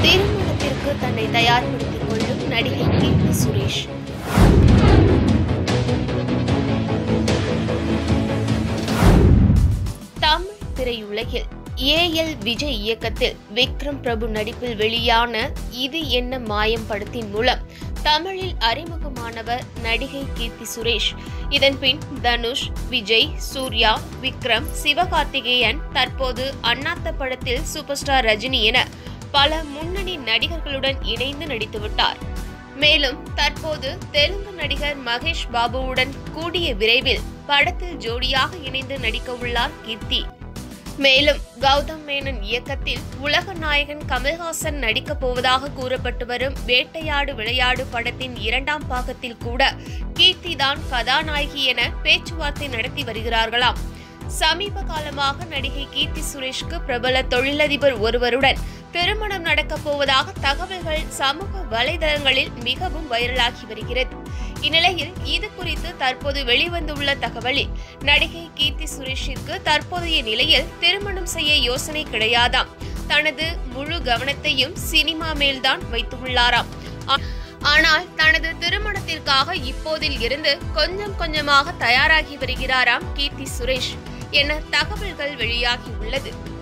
திருமணத்திற்கு தன்னை தயார்படுத்திக் கொள்ளும் நடிகை கீர்த்தி சுரேஷ் தமிழ் திரையுலகில் ஏ எல் விஜய் இயக்கத்தில் விக்ரம் பிரபு நடிப்பில் வெளியான இது என்ன மாயம் படத்தின் மூலம் தமிழில் அறிமுகமானவர் நடிகை கீர்த்தி சுரேஷ் இதன்பின் தனுஷ் விஜய் சூர்யா விக்ரம் சிவகார்த்திகேயன் தற்போது அண்ணாத்த படத்தில் சூப்பர் ஸ்டார் ரஜினி என பல முன்னணி நடிகர்களுடன் இணைந்து நடித்துவிட்டார் மேலும் தற்போது தெலுங்கு நடிகர் மகேஷ் பாபுவுடன் கூடிய விரைவில் படத்தில் ஜோடியாக இணைந்து நடிக்க உள்ளார் கீர்த்தி மேலும் கௌதம் மேனன் இயக்கத்தில் உலக நாயகன் கமல்ஹாசன் நடிக்கப் போவதாக கூறப்பட்டு வரும் வேட்டையாடு விளையாடு படத்தின் இரண்டாம் பாகத்தில் கூட கீர்த்தி தான் கதாநாயகி என பேச்சுவார்த்தை நடத்தி வருகிறார்களாம் சமீப காலமாக நடிகை கீர்த்தி சுரேஷ்க்கு பிரபல தொழிலதிபர் ஒருவருடன் திருமணம் நடக்கப் போவதாக தகவல்கள் சமூக வலைதளங்களில் மிகவும் வைரலாகி வருகிறது இந்நிலையில் இது குறித்து தற்போது வெளிவந்துள்ள தகவலில் நடிகை கீர்த்தி சுரேஷிற்கு தற்போதைய நிலையில் திருமணம் செய்ய யோசனை கிடையாதாம் தனது முழு கவனத்தையும் சினிமா மேல்தான் வைத்துள்ளாராம் ஆ- ஆனால் தனது திருமணத்திற்காக இப்போதில் இருந்து கொஞ்சம் கொஞ்சமாக தயாராகி வருகிறாராம் கீர்த்தி சுரேஷ் என தகவல்கள் வெளியாகி உள்ளது